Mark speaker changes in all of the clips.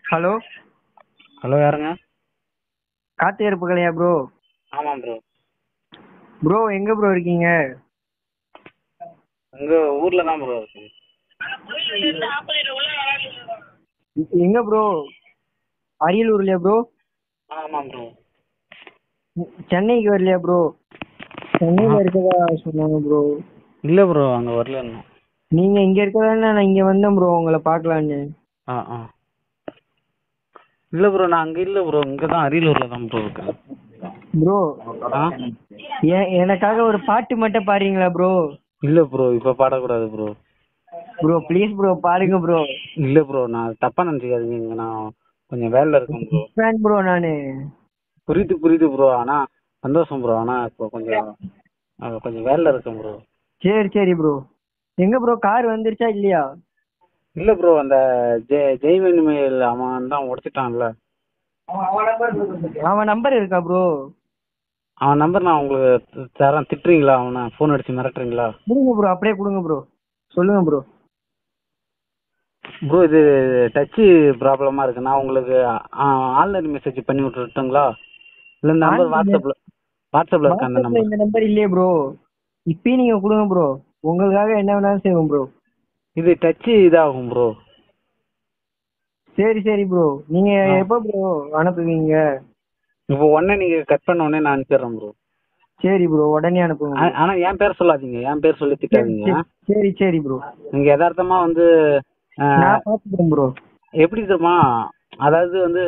Speaker 1: Hello
Speaker 2: hello யாருங்க
Speaker 1: காத்து ஏற்பு கலையா ப்ரோ
Speaker 2: ஆமாம் ப்ரோ
Speaker 1: ப்ரோ எங்க ப்ரோ இருக்கீங்க
Speaker 2: உங்கள் ஊரில் தான் ப்ரோ இருக்கேன்
Speaker 1: எங்க ப்ரோ அரியலூர்லயா ப்ரோ
Speaker 2: ஆமாம் ப்ரோ
Speaker 1: சென்னைக்கு வரலையா ப்ரோ சென்னையில இருக்கதா சொன்னாங்க ப்ரோ
Speaker 2: இல்லை ப்ரோ அங்கே வரல இன்னும்
Speaker 1: நீங்க இங்க இருக்கதா நான் இங்க வந்தேன் ப்ரோ உங்களை பார்க்கலான்னு
Speaker 2: ஆ ஆ இல்லை ப்ரோ நான் அங்கே இல்லை ப்ரோ இங்கே தான் அரியலூரில் தான் ப்ரோ இருக்கேன்
Speaker 1: ப்ரோ
Speaker 2: ஆ
Speaker 1: எனக்காக ஒரு பாட்டு மட்டும் பாடுறீங்களா ப்ரோ
Speaker 2: இல்லை ப்ரோ இப்போ பாடக்கூடாது ப்ரோ
Speaker 1: ப்ரோ ப்ளீஸ் ப்ரோ பாருங்க ப்ரோ
Speaker 2: இல்லை ப்ரோ நான் தப்பாக நினச்சிக்காதீங்க இங்கே நான் கொஞ்சம் வேலையில் இருக்கேன் ப்ரோ
Speaker 1: ஃபேன் ப்ரோ நானு
Speaker 2: புரியுது புரியுது ப்ரோ ஆனால் சந்தோஷம் ப்ரோ ஆனால் இப்போ கொஞ்சம் அஹ், கொஞ்சம் வேலையில் இருக்கேன் ப்ரோ
Speaker 1: சரி சரி ப்ரோ எங்க ப்ரோ கார் வந்துருச்சா இல்லையா
Speaker 2: இல்லை ப்ரோ அந்த ஜெய் ஜெய்வெனிமேல் அவன் தான் உடச்சிட்டான்ல
Speaker 1: அவன் நம்பர் இருக்கா ப்ரோ
Speaker 2: அவன் நம்பர் நான் உங்களுக்கு தரேன் திட்டுறீங்களா அவனை ஃபோன் அடிச்சு மிரட்டுறீங்களா
Speaker 1: கொடுங்க ப்ரோ அப்படியே கொடுங்க ப்ரோ சொல்லுங்க ப்ரோ
Speaker 2: ப்ரோ இது டச்சு ப்ராப்ளமாக இருக்கு நான் உங்களுக்கு ஆன்லைன் மெசேஜ் பண்ணி விட்டுட்டுங்களா இல்லை இந்த நம்பர்
Speaker 1: Online-
Speaker 2: வாட்ஸ்அப்பில் வாட்ஸ்அப்பில் இருக்க அந்த
Speaker 1: வாட்ஸ்அப்ல
Speaker 2: நம்பர்
Speaker 1: இந்த நம்பர் இல்லையே ப்ரோ இப்பயும் நீங்க கொடுங்க ப்ரோ உங்களுக்காக என்ன வேணாலும் செய்வோம் ப்ரோ
Speaker 2: இது டச்சு இதாகும் ப்ரோ
Speaker 1: சரி சரி ப்ரோ நீங்க
Speaker 2: ஆ.
Speaker 1: எப்போ ப்ரோ அனுப்புவீங்க
Speaker 2: இப்போ உடனே நீங்கள் கட் பண்ண உடனே நான் அனுப்பிடுறேன் ப்ரோ
Speaker 1: சரி ப்ரோ உடனே அனுப்புங்க bro.
Speaker 2: ஆனால் என் பேர் சொல்லாதீங்க என் பேர் சொல்லி திட்டாதீங்க
Speaker 1: சரி சரி ப்ரோ
Speaker 2: நீங்கள் யதார்த்தமாக வந்து அஹ்,
Speaker 1: நான் பாத்துக்கிறேன் ப்ரோ
Speaker 2: எப்படி தெரியுமா அதாவது வந்து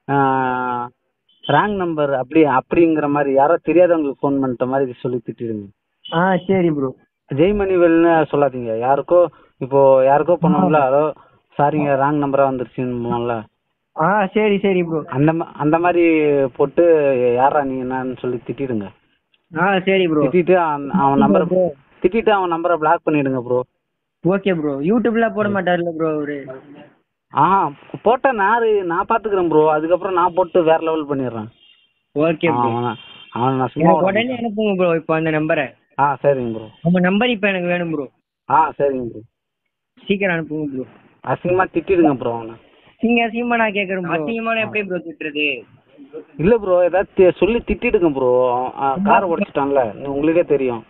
Speaker 2: ராங் நம்பர் அப்படி அப்படிங்கிற மாதிரி யாரோ தெரியாதவங்களுக்கு ஃபோன் பண்ணிட்ட மாதிரி சொல்லி திட்டிடுங்க
Speaker 1: ஆ சரி ப்ரோ
Speaker 2: ஜெய்மணிவேல்னு சொல்லாதீங்க யாருக்கோ இப்போ யாருக்கோ பண்ணுவோம்ல அதோ சாரிங்க ராங் நம்பரா வந்துருச்சுன்னு
Speaker 1: ஆ சரி சரி ப்ரோ
Speaker 2: அந்த மா- அந்த மாதிரி போட்டு யாரா நீ என்னன்னு சொல்லி திட்டிடுங்க
Speaker 1: ஆ சரி ப்ரோ
Speaker 2: திட்டிட்டு அவன் அவன் நம்பரை திட்டிட்டு அவன் நம்பரை பிளாக் பண்ணிடுங்க ப்ரோ
Speaker 1: ஓகே ப்ரோ யூடியூப்ல போட மாட்டார்ல ப்ரோ அவரு
Speaker 2: ஆ போட்டா நான் நான் பாத்துக்கிறேன் ப்ரோ அதுக்கப்புறம் நான் போட்டு வேற லெவல் பண்ணிடுறேன்
Speaker 1: ஓகே ப்ரோ
Speaker 2: அவன் அவன் நான் சும்மா
Speaker 1: எனக்கு
Speaker 2: விட
Speaker 1: உடனே
Speaker 2: மாட்டேன்.
Speaker 1: அனுப்புங்க ப்ரோ இப்போ அந்த நம்பரை
Speaker 2: ஆ சரிங்க ப்ரோ
Speaker 1: உங்க நம்பர் இப்போ எனக்கு வேணும் ப்ரோ
Speaker 2: ஆ சரிங்க ப்ரோ
Speaker 1: சீக்கிரம் அனுப்புங்க ப்ரோ
Speaker 2: அசிங்கமா திட்டிடுங்க ப்ரோ அவனை
Speaker 1: நீங்க அசிங்கமா நான் கேக்குறேன் ப்ரோ அசிங்கமான எப்படி ப்ரோ திட்டுறது
Speaker 2: இல்ல ப்ரோ ஏதாவது தி- சொல்லி திட்டிடுங்க ப்ரோ கார் உடைச்சிட்டான்ல உங்களுக்கே தெரியும்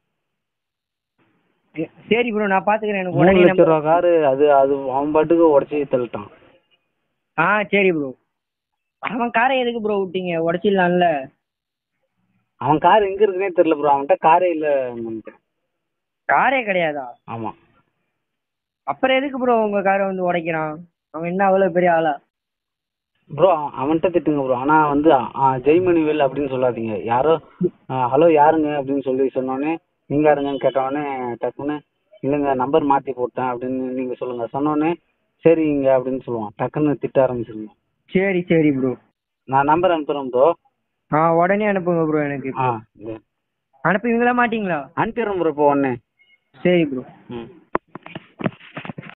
Speaker 1: சரி ப்ரோ நான் பாத்துக்கிறேன் எனக்கு
Speaker 2: மூணு
Speaker 1: உடனே
Speaker 2: லட்ச
Speaker 1: number-
Speaker 2: ரூபா காரு அது அது அவன் பாட்டுக்கு உடச்சி தள்ளிட்டான்
Speaker 1: ஆ சரி ப்ரோ அவன் காரை எதுக்கு ப்ரோ விட்டீங்க உடச்சிடலாம்ல
Speaker 2: அவன் கார் எங்க இருக்குன்னே தெரியல ப்ரோ அவன்கிட்ட காரே இல்ல நினைக்கிறேன்.
Speaker 1: காரே கிடையாதா
Speaker 2: ஆமா
Speaker 1: அப்புறம் எதுக்கு ப்ரோ உங்க காரை வந்து உடைக்கிறான் அவன் என்ன அவ்வளவு பெரிய ஆளா
Speaker 2: ப்ரோ அவன்கிட்ட திட்டுங்க ப்ரோ ஆனா வந்து ஆ, ஜெய்மணிவேல் அப்படின்னு சொல்லாதீங்க யாரோ ஹலோ யாருங்க அப்படின்னு சொல்லி சொன்னோடனே நீங்க யாருங்கன்னு கேட்டவொடனே டக்குன்னு இல்லைங்க நம்பர் மாத்தி போட்டேன் அப்படின்னு நீங்க சொல்லுங்க சொன்னோடனே சரிங்க அப்படின்னு சொல்லுவான் டக்குன்னு திட்ட ஆரம்பிச்சிருங்க
Speaker 1: சரி சரி ப்ரோ
Speaker 2: நான் நம்பர் அனுப்புறேன் ப்ரோ
Speaker 1: ஆ உடனே அனுப்புங்க ப்ரோ எனக்கு
Speaker 2: ஆ இந்த-
Speaker 1: அனுப்புவீங்களா மாட்டீங்களா
Speaker 2: அனுப்பிடுறேன் ப்ரோ இப்போ உடனே
Speaker 1: சரி ப்ரோ
Speaker 2: ம்